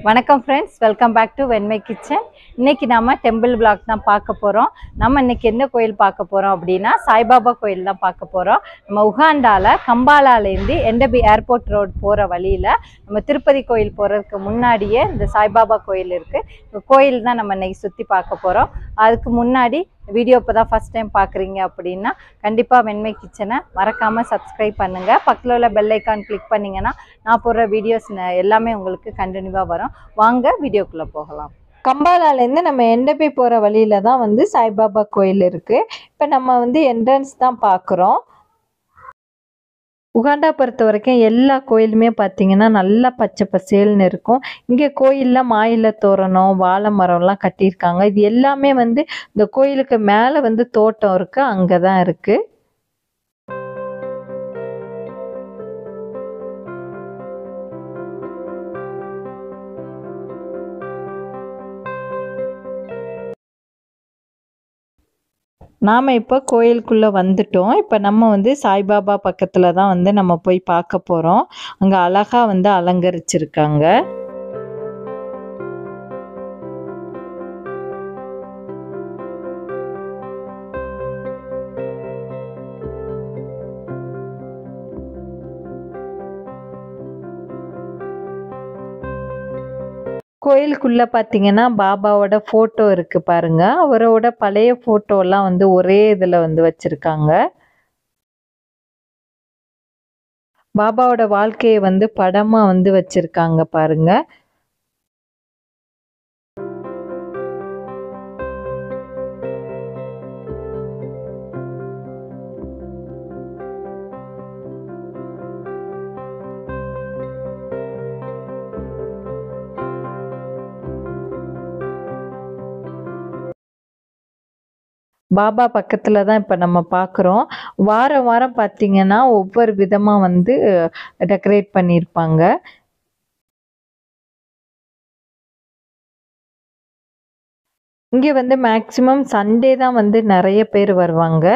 வணக்கம் friends welcome back to Venmai kitchen இன்னைக்கு நாம டெம்பிள் பிளாக் தான் பார்க்க போகிறோம் நம்ம இன்னைக்கு என்ன கோயில் பார்க்க போகிறோம் அப்படின்னா சாய்பாபா கோயில் தான் பார்க்க போகிறோம் நம்ம உகாண்டால கம்பாலாலேருந்து எண்டபி ஏர்போர்ட் ரோட் போகிற வழியில் நம்ம திருப்பதி கோயில் போகிறதுக்கு முன்னாடியே இந்த சாய்பாபா கோயில் இருக்குது கோயில் தான் நம்ம இன்னைக்கு சுற்றி பார்க்க போகிறோம் அதுக்கு முன்னாடி வீடியோ இப்போ தான் ஃபஸ்ட் டைம் பார்க்குறீங்க அப்படின்னா கண்டிப்பாக வெண்மை கிச்சனை மறக்காமல் சப்ஸ்கிரைப் பண்ணுங்கள் பக்கத்தில் உள்ள பெல் ஐக்கான் கிளிக் பண்ணிங்கன்னா நான் போடுற வீடியோஸ் எல்லாமே உங்களுக்கு கண்டினியூவாக வரும் வாங்க வீடியோக்குள்ளே போகலாம் கம்பாலாலேருந்து நம்ம எண்டபி போகிற வழியில தான் வந்து சாய்பாபா கோயில் இருக்குது இப்போ நம்ம வந்து என்ட்ரன்ஸ் தான் பார்க்குறோம் உகாண்டா பொறுத்த வரைக்கும் எல்லா கோயிலுமே பார்த்தீங்கன்னா நல்லா பச்சை பசேல்னு இருக்கும் இங்கே கோயிலில் மாயில தோரணம் வாழை மரம்லாம் கட்டியிருக்காங்க இது எல்லாமே வந்து இந்த கோயிலுக்கு மேலே வந்து தோட்டம் இருக்குது அங்கே தான் இருக்குது நாம் இப்போ கோயிலுக்குள்ளே வந்துட்டோம் இப்போ நம்ம வந்து சாய்பாபா பக்கத்தில் தான் வந்து நம்ம போய் பார்க்க போகிறோம் அங்கே அழகாக வந்து அலங்கரிச்சிருக்காங்க கோயிலுக்குள்ளே பார்த்தீங்கன்னா பாபாவோட ஃபோட்டோ இருக்குது பாருங்க அவரோட பழைய ஃபோட்டோலாம் வந்து ஒரே இதில் வந்து வச்சுருக்காங்க பாபாவோட வாழ்க்கையை வந்து படமாக வந்து வச்சுருக்காங்க பாருங்க பாபா பக்கத்தில் தான் இப்போ நம்ம பார்க்குறோம் வாரம் வாரம் பார்த்தீங்கன்னா ஒவ்வொரு விதமாக வந்து டெக்கரேட் பண்ணியிருப்பாங்க இங்கே வந்து மேக்ஸிமம் சண்டே தான் வந்து நிறைய பேர் வருவாங்க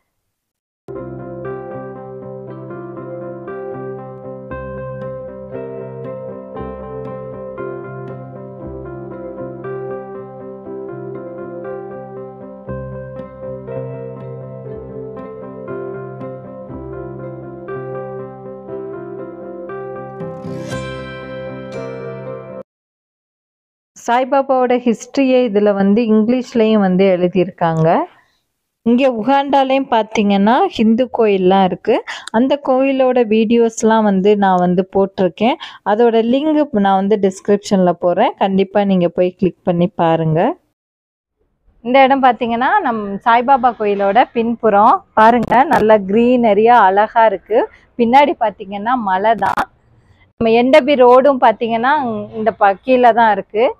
சாய்பாபாவோட ஹிஸ்ட்ரியை இதில் வந்து இங்கிலீஷ்லேயும் வந்து எழுதியிருக்காங்க இங்கே உகாண்டாலையும் பார்த்தீங்கன்னா ஹிந்து கோயிலெலாம் இருக்குது அந்த கோயிலோட வீடியோஸ்லாம் வந்து நான் வந்து போட்டிருக்கேன் அதோட லிங்க் நான் வந்து டிஸ்கிரிப்ஷனில் போடுறேன் கண்டிப்பாக நீங்கள் போய் கிளிக் பண்ணி பாருங்கள் இந்த இடம் பார்த்தீங்கன்னா நம் சாய்பாபா கோயிலோட பின்புறம் பாருங்க நல்ல க்ரீனரியாக அழகாக இருக்குது பின்னாடி பார்த்தீங்கன்னா மலை தான் நம்ம எண்டபி ரோடும் பார்த்தீங்கன்னா இந்த ப கீழே தான் இருக்குது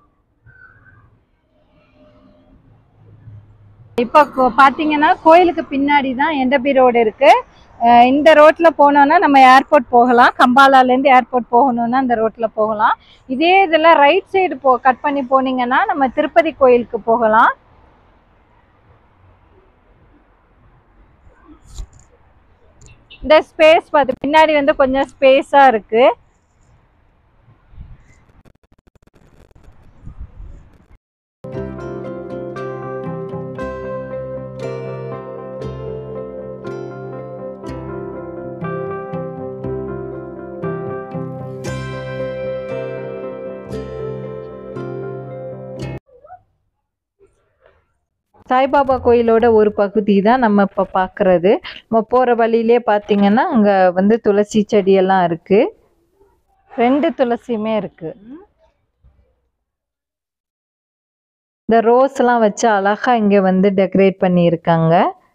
இப்போ கோ- பார்த்தீங்கன்னா கோயிலுக்கு பின்னாடி தான் எண்டபி ரோடு இருக்கு அஹ் இந்த ரோட்ல போனோம்னா நம்ம ஏர்போர்ட் போகலாம் கம்பாலாலேருந்து ஏர்போர்ட் போகணும்னா அந்த ரோட்ல போகலாம் இதே இதில் ரைட் சைடு போ கட் பண்ணி போனீங்கன்னா நம்ம திருப்பதி கோயிலுக்கு போகலாம் இந்த ஸ்பேஸ் பார்த்து பின்னாடி வந்து கொஞ்சம் ஸ்பேஸாக இருக்கு சாய்பாபா கோயிலோட ஒரு பகுதி தான் நம்ம இப்போ பார்க்குறது நம்ம போகிற வழியிலே பார்த்தீங்கன்னா அங்கே வந்து துளசி செடியெல்லாம் இருக்குது ரெண்டு துளசியுமே இருக்குது இந்த ரோஸ்லாம் வச்சு அழகா இங்கே வந்து டெக்கரேட் பண்ணியிருக்காங்க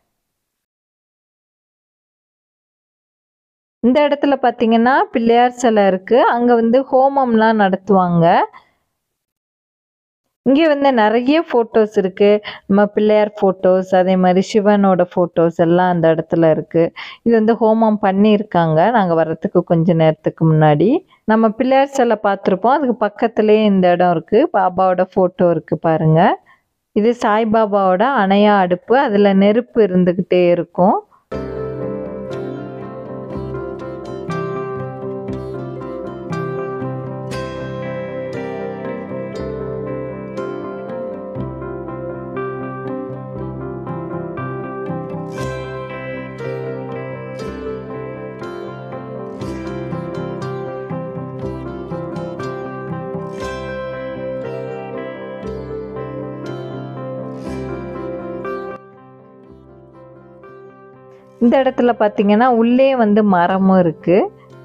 இந்த இடத்துல பார்த்தீங்கன்னா பிள்ளையார் சிலை இருக்குது அங்கே வந்து ஹோமம்லாம் நடத்துவாங்க இங்கே வந்து நிறைய ஃபோட்டோஸ் இருக்குது நம்ம பிள்ளையார் ஃபோட்டோஸ் அதே மாதிரி சிவனோட ஃபோட்டோஸ் எல்லாம் அந்த இடத்துல இருக்குது இது வந்து ஹோமம் பண்ணியிருக்காங்க நாங்கள் வர்றதுக்கு கொஞ்ச நேரத்துக்கு முன்னாடி நம்ம பிள்ளையார் சிலை பார்த்துருப்போம் அதுக்கு பக்கத்துலேயே இந்த இடம் இருக்குது பாபாவோட ஃபோட்டோ இருக்குது பாருங்க இது சாய்பாபாவோட அணையா அடுப்பு அதில் நெருப்பு இருந்துக்கிட்டே இருக்கும் இந்த இடத்துல பார்த்தீங்கன்னா உள்ளே வந்து மரமும் இருக்குது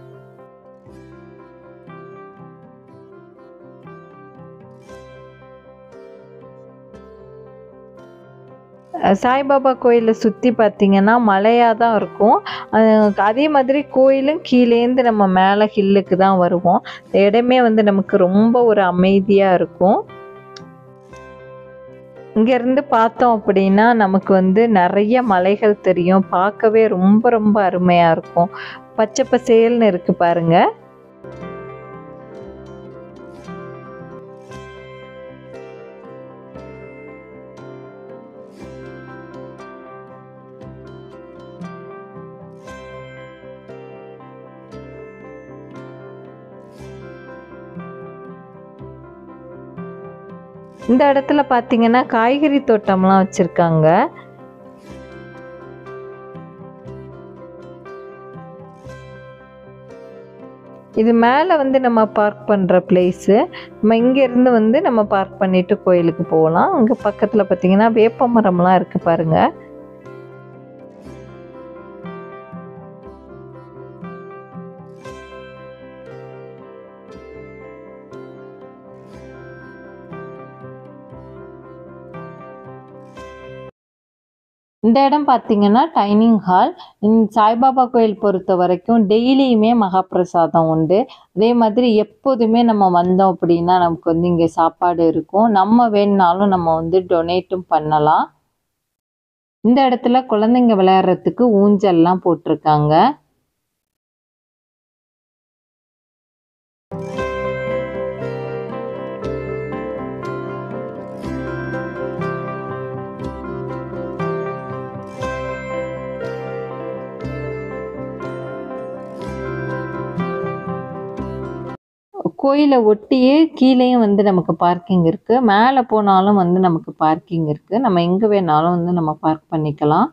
சாய்பாபா கோயிலை சுற்றி பார்த்தீங்கன்னா மலையாக தான் இருக்கும் அஹ் அதே மாதிரி கோயிலும் கீழேந்து நம்ம மேலே ஹில்லுக்கு தான் வருவோம் இந்த இடமே வந்து நமக்கு ரொம்ப ஒரு அமைதியாக இருக்கும் இங்கேருந்து பார்த்தோம் அப்படின்னா நமக்கு வந்து நிறைய மலைகள் தெரியும் பார்க்கவே ரொம்ப ரொம்ப அருமையாக இருக்கும் பச்சை பசேல்னு இருக்கு பாருங்க இந்த இடத்துல பார்த்தீங்கன்னா காய்கறி தோட்டம்லாம் வச்சுருக்காங்க இது மேலே வந்து நம்ம பார்க் பண்ணுற பிளேஸு நம்ம இங்கேருந்து வந்து நம்ம பார்க் பண்ணிட்டு கோயிலுக்கு போகலாம் அங்கே பக்கத்தில் பார்த்தீங்கன்னா வேப்ப மரம்லாம் இருக்குது பாருங்கள் இந்த இடம் பார்த்தீங்கன்னா டைனிங் ஹால் சாய்பாபா கோயில் பொறுத்த வரைக்கும் டெய்லியுமே மகாபிரசாதம் உண்டு அதே மாதிரி எப்போதுமே நம்ம வந்தோம் அப்படின்னா நமக்கு வந்து இங்கே சாப்பாடு இருக்கும் நம்ம வேணுனாலும் நம்ம வந்து டொனேட்டும் பண்ணலாம் இந்த இடத்துல குழந்தைங்க விளையாடுறதுக்கு ஊஞ்சல்லாம் போட்டிருக்காங்க கோயிலை ஒட்டியே கீழேயும் வந்து நமக்கு பார்க்கிங் இருக்குது மேலே போனாலும் வந்து நமக்கு பார்க்கிங் இருக்குது நம்ம எங்கே வேணாலும் வந்து நம்ம பார்க் பண்ணிக்கலாம்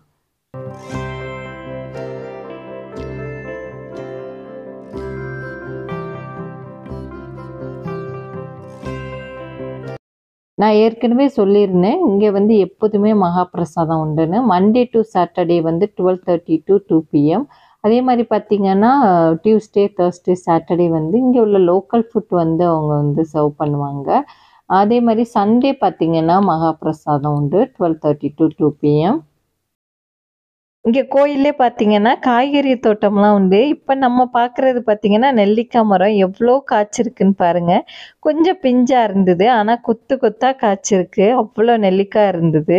நான் ஏற்கனவே சொல்லியிருந்தேன் இங்கே வந்து எப்போதுமே மகாபிரசாதம் உண்டுன்னு மண்டே டு சாட்டர்டே வந்து twelve thirty to two PM அதே மாதிரி பார்த்தீங்கன்னா டியூஸ்டே தேர்ஸ்டே சாட்டர்டே வந்து இங்கே உள்ள லோக்கல் ஃபுட் வந்து அவங்க வந்து சர்வ் பண்ணுவாங்க அதே மாதிரி சண்டே பார்த்தீங்கன்னா மகாபிரசாதம் உண்டு twelve thirty to two PM இங்கே கோயிலே பார்த்தீங்கன்னா காய்கறி தோட்டம்லாம் உண்டு இப்போ நம்ம பார்க்குறது பார்த்தீங்கன்னா நெல்லிக்காய் மரம் எவ்வளோ காய்ச்சிருக்குன்னு பாருங்க கொஞ்சம் பிஞ்சாக இருந்தது ஆனால் கொத்து கொத்தாக காய்ச்சிருக்கு அவ்வளோ நெல்லிக்காய் இருந்தது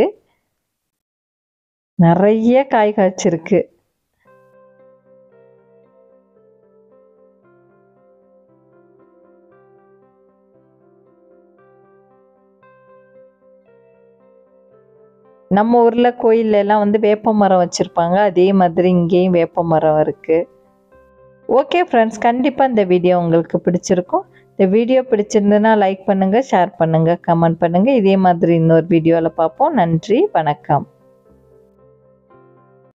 நிறைய காய் காய்ச்சிருக்கு நம்ம ஊரில் கோயில்ல எல்லாம் வந்து வேப்ப மரம் வச்சுருப்பாங்க அதே மாதிரி இங்கேயும் வேப்ப மரம் இருக்குது ஓகே ஃப்ரெண்ட்ஸ் கண்டிப்பாக இந்த வீடியோ உங்களுக்கு பிடிச்சிருக்கும் இந்த வீடியோ பிடிச்சிருந்ததுன்னா லைக் பண்ணுங்கள் ஷேர் பண்ணுங்கள் கமெண்ட் பண்ணுங்கள் இதே மாதிரி இன்னொரு வீடியோவில் பார்ப்போம் நன்றி வணக்கம்